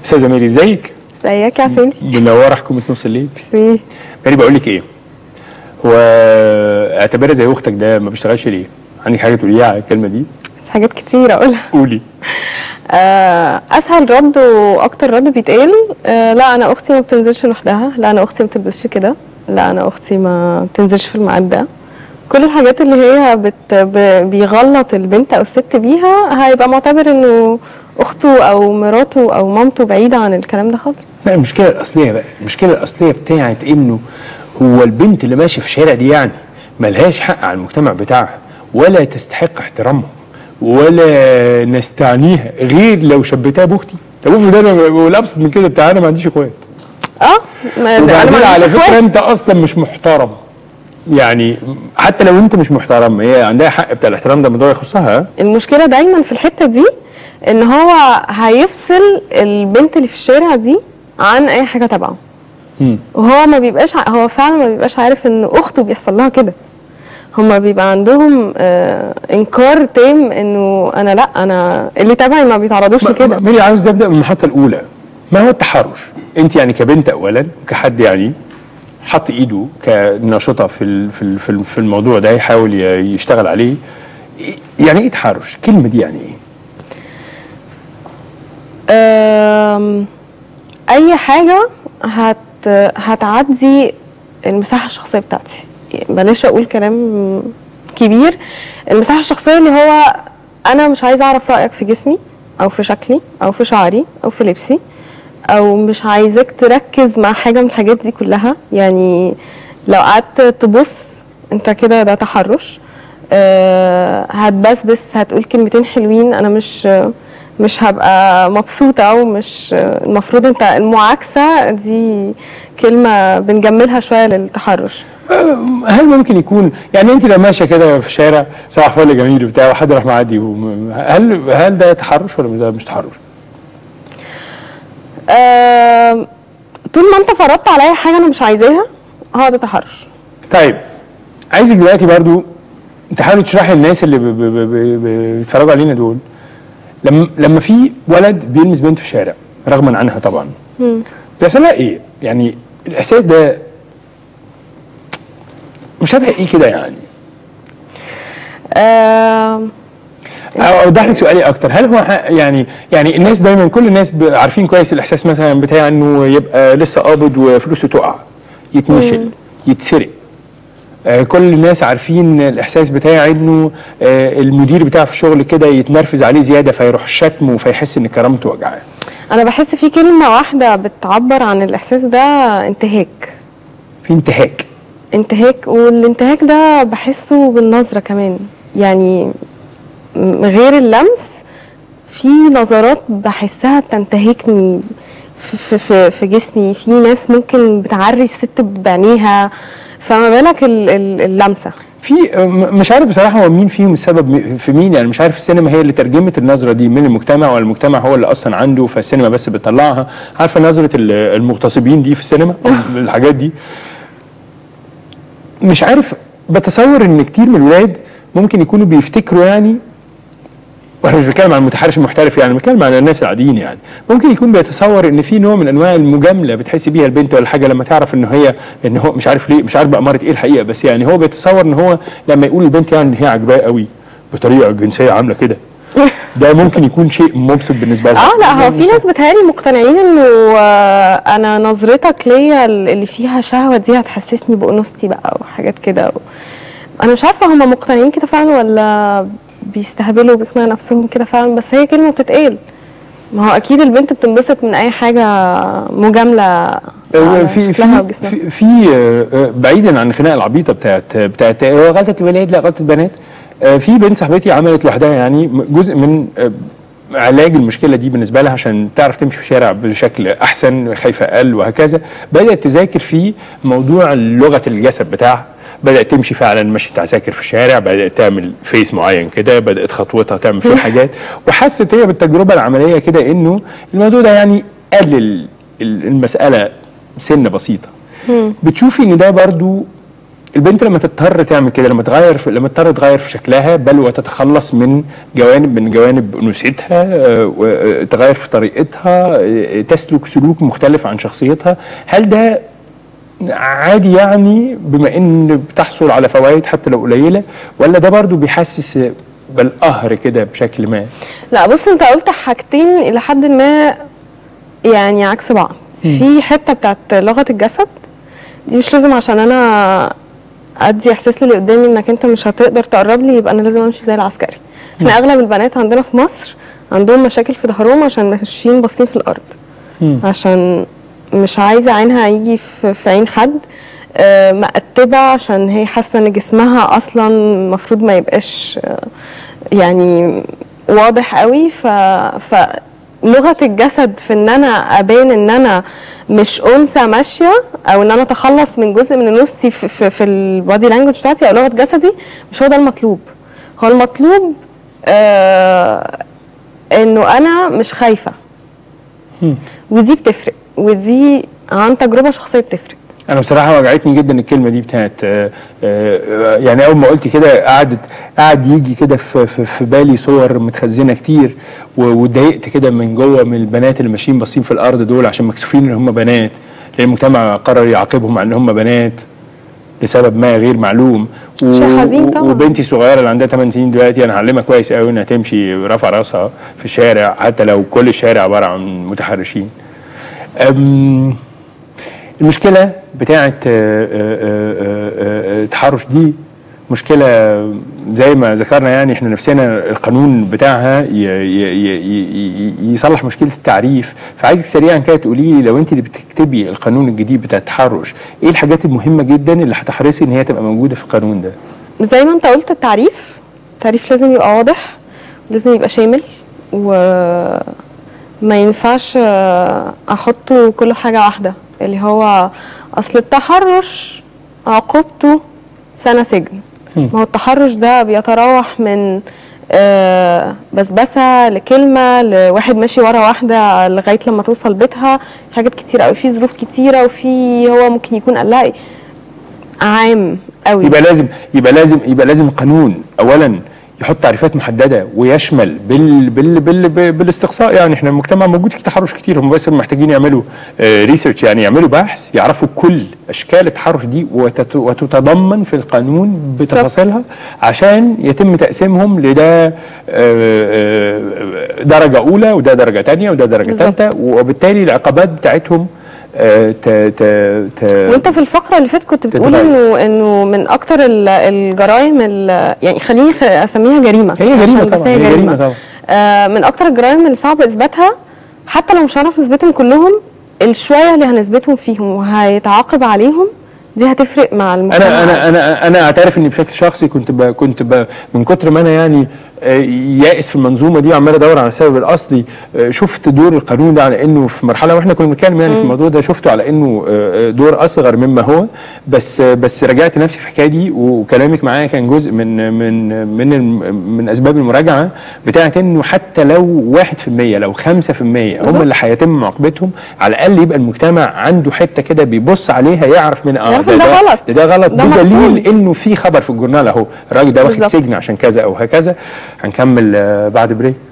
استاذه ميري ازيك ازيك يا فندم منوره حكومه نص الليل ميرسي ميري بقول لك ايه هو اعتبرها زي اختك ده ما بيشتغلش ليه عندك حاجه تقوليها على الكلمه دي حاجات كتير اقولها قولي آه، اسهل رد واكتر رد بيتقال آه، لا انا اختي ما بتنزلش لوحدها لا انا اختي ما بتلبسش كده لا انا اختي ما بتنزلش في الميعاد ده كل الحاجات اللي هي بت ب- بيغلط البنت او الست بيها هيبقى معتبر انه اخته او مراته او مامته بعيده عن الكلام ده خالص لا المشكله الاصليه بقى المشكله الاصليه بتاعت انه هو البنت اللي ماشيه في الشارع دي يعني ملهاش حق على المجتمع بتاعها ولا تستحق احترامهم ولا نستعنيها غير لو شبهتها باختي طب افرض انا والابسط من كده بتاع انا ما عنديش اخوات اه ما انا وبعدين ما على عنديش فكره اخوات انت اصلا مش محترم يعني حتى لو انت مش محترم هي عندها حق بتاع الاحترام ده موضوع يخصها المشكله دايما في الحته دي ان هو هيفصل البنت اللي في الشارع دي عن اي حاجه تبعه مم. وهو ما بيبقاش ع- هو فعلا ما بيبقاش عارف ان اخته بيحصل لها كده هما بيبقى عندهم آه انكار تام انه انا لا انا اللي تبعي ما بيتعرضوش لكده ميري عاوز ابدا من المحطه الاولى ما هو التحرش انت يعني كبنت اولا كحد يعني حط ايده كناشطه في ال- في ال- في ال- في الموضوع ده يحاول ي- يشتغل عليه إيه- يعني ايه تحرش الكلمه دي يعني ايه آم، اي حاجه هت هتعدي المساحه الشخصيه بتاعتي بلاش اقول كلام كبير المساحه الشخصيه اللي هو انا مش عايزه اعرف رايك في جسمي او في شكلي او في شعري او في لبسي او مش عايزاك تركز مع حاجه من الحاجات دي كلها يعني لو قعدت تبص انت كده ده تحرش آه، هتبسبس هتقول كلمتين حلوين انا مش مش هبقى مبسوطه ومش المفروض انت المعاكسه دي كلمه بنجملها شويه للتحرش هل ممكن يكون يعني انت لو ماشيه كده في الشارع صباح فل جميل وبتاع وحد راح معدي وم- هل هل ده تحرش ولا ده مش تحرش؟ آم، طول ما انت فرضت عليا حاجه انا مش عايزاها هو ده تحرش طيب عايزك دلوقتي برضو تحاولي تشرحي للناس اللي ب- ب- ب- ب- بيتفرجوا علينا دول لما لما في ولد بيلمس بنت في الشارع رغما عنها طبعا بيحصل لها ايه؟ يعني الاحساس ده مش شبه ايه كده يعني؟ آم، او اوضح لك سؤالي اكتر هل هو ح- يعني يعني الناس دايما كل الناس ب- عارفين كويس الاحساس مثلا بتاع انه يبقى لسه قابض وفلوسه تقع يتنشل يتسرق آه، كل الناس عارفين الاحساس بتاع انه آه، المدير بتاعه في الشغل كده يتنرفز عليه زياده فيروح شتمه فيحس ان كرامته وجعاه انا بحس في كلمه واحده بتعبر عن الاحساس ده انتهاك في انتهاك انتهاك والانتهاك ده بحسه بالنظره كمان يعني م- غير اللمس في نظرات بحسها بتنتهكني في, في, في, في جسمي في ناس ممكن بتعري الست بعينيها فما بالك ال- ال- اللمسه في آه، م- مش عارف بصراحه هو مين فيهم السبب م- في مين يعني مش عارف السينما هي اللي ترجمت النظره دي من المجتمع ولا المجتمع هو اللي اصلا عنده فالسينما بس بتطلعها عارفه نظره ال- المغتصبين دي في السينما الحاجات دي مش عارف بتصور ان كتير من الولاد ممكن يكونوا بيفتكروا يعني وانا مش بتكلم عن المتحرش المحترف يعني بتكلم عن الناس العاديين يعني ممكن يكون بيتصور ان في نوع من انواع المجامله بتحس بيها البنت ولا حاجه لما تعرف ان هي ان هو مش عارف ليه مش عارف بقى مرت ايه الحقيقه بس يعني هو بيتصور ان هو لما يقول البنت يعني ان هي عجباه قوي بطريقه جنسيه عامله كده ده ممكن يكون شيء مبسط بالنسبه لها اه لا هو في ناس بتهيألي مقتنعين انه آه، انا نظرتك ليا اللي فيها شهوه دي هتحسسني بانوثتي بقى وحاجات كده انا مش عارفه هم مقتنعين كده فعلا ولا بيستهبلوا وبيقنعوا نفسهم كده فعلا بس هي كلمه بتتقال ما هو اكيد البنت بتنبسط من اي حاجه مجامله آه، على في شكلها في وجسمها. في, في آه، آه، بعيدا عن الخناقه العبيطه بتاعت بتاعت هو غلطه الولاد لا غلطه البنات آه، في بنت صاحبتي عملت لوحدها يعني م- جزء من آه، علاج المشكله دي بالنسبه لها عشان تعرف تمشي في الشارع بشكل احسن خايفه اقل وهكذا بدات تذاكر في موضوع لغه الجسد بتاعها بدات تمشي فعلا مشي عساكر في الشارع بدات تعمل فيس معين كده بدات خطوتها تعمل فيه حاجات وحست هي بالتجربه العمليه كده انه الموضوع ده يعني قلل ال- المساله سنه بسيطه بتشوفي ان ده برضو البنت لما تضطر تعمل كده لما تغير في لما تضطر تغير في شكلها بل وتتخلص من جوانب من جوانب انوثتها آه، و- آه، تغير في طريقتها آه، تسلك سلوك مختلف عن شخصيتها هل ده عادي يعني بما ان بتحصل على فوائد حتى لو قليله ولا ده برضو بيحسس بالقهر كده بشكل ما لا بص انت قلت حاجتين الى حد ما يعني عكس بعض في حته بتاعت لغه الجسد دي مش لازم عشان انا ادي احساس للي قدامي انك انت مش هتقدر تقرب لي يبقى انا لازم امشي زي العسكري احنا اغلب البنات عندنا في مصر عندهم مشاكل في ظهرهم عشان ماشيين باصين في الارض عشان مش عايزه عينها يجي في, في عين حد آه، مقتبه عشان هي حاسه ان جسمها اصلا المفروض ما يبقاش آه، يعني واضح قوي ف ف لغه الجسد في ان انا ابان ان انا مش انثى ماشيه او ان انا اتخلص من جزء من انوثتي في, في, في البادي لانجوج بتاعتي او لغه جسدي مش هو ده المطلوب هو المطلوب آه انه انا مش خايفه ودي بتفرق ودي عن تجربه شخصيه بتفرق انا بصراحه وجعتني جدا الكلمه دي بتاعت آه، آه، يعني اول ما قلت كده قعدت قعد يجي كده في, في, في بالي صور متخزنه كتير و- واتضايقت كده من جوه من البنات اللي ماشيين باصين في الارض دول عشان مكسوفين ان هم بنات لان المجتمع قرر يعاقبهم على ان هم بنات لسبب ما غير معلوم و- شيء حزين طبعاً. وبنتي الصغيره اللي عندها 8 سنين دلوقتي انا هعلمها كويس قوي انها تمشي رافعه راسها في الشارع حتى لو كل الشارع عباره عن متحرشين أم المشكله بتاعه آه، آه، آه، آه، التحرش دي مشكله زي ما ذكرنا يعني احنا نفسنا القانون بتاعها ي- ي- ي- ي- ي- يصلح مشكله التعريف فعايزك سريعا كده تقولي لي لو انت اللي بتكتبي القانون الجديد بتاع التحرش ايه الحاجات المهمه جدا اللي هتحرصي ان هي تبقى موجوده في القانون ده زي ما انت قلت التعريف التعريف لازم يبقى واضح لازم يبقى شامل وما ينفعش آه، احطه كل حاجة واحدة اللي هو اصل التحرش عقوبته سنة سجن ما هو التحرش ده بيتراوح من آه، بسبسة لكلمة لواحد ماشي ورا واحدة لغاية لما توصل بيتها في حاجات كتيرة أوي في ظروف كتيرة وفي هو ممكن يكون قال لها إيه؟ عام قوي يبقى لازم يبقى لازم يبقى لازم قانون اولا يحط تعريفات محدده ويشمل بال بال بال بال بالاستقصاء يعني احنا المجتمع موجود فيه تحرش كتير هم بس محتاجين يعملوا ريسيرش يعني يعملوا بحث يعرفوا كل اشكال التحرش دي وتت- وتتضمن في القانون بتفاصيلها عشان يتم تقسيمهم لده آه، آه، درجه اولى وده درجه ثانيه وده درجه بالظبط. ثالثه وبالتالي العقابات بتاعتهم آه، ت ت ت وانت في الفقره اللي فاتت كنت بتقول تتغير. انه انه من اكتر ال- الجرائم ال- يعني خليني خ- اسميها جريمه هي جريمه عشان بس طبعا هي جريمه طبعا آه من اكتر الجرائم اللي صعب اثباتها حتى لو مش هنعرف نثبتهم كلهم الشويه اللي هنثبتهم فيهم وهيتعاقب عليهم دي هتفرق مع المجتمع انا انا انا انا اعترف اني بشكل شخصي كنت ب كنت ب من كتر ما انا يعني آه، يائس في المنظومه دي وعمال ادور على السبب الاصلي آه، شفت دور القانون ده على انه في مرحله واحنا كنا بنتكلم يعني في الموضوع ده شفته على انه آه، آه، دور اصغر مما هو بس آه، بس رجعت نفسي في الحكايه دي وكلامك معايا كان جزء من من من الم- من اسباب المراجعه بتاعت انه حتى لو 1% لو 5% هم اللي هيتم معاقبتهم على الاقل يبقى المجتمع عنده حته كده بيبص عليها يعرف من اه يعرف إن ده غلط. ده, ده غلط ده بدليل مرفوض. انه في خبر في الجورنال اهو الراجل ده واخد بالظبط. سجن عشان كذا او هكذا هنكمل آه، بعد بريك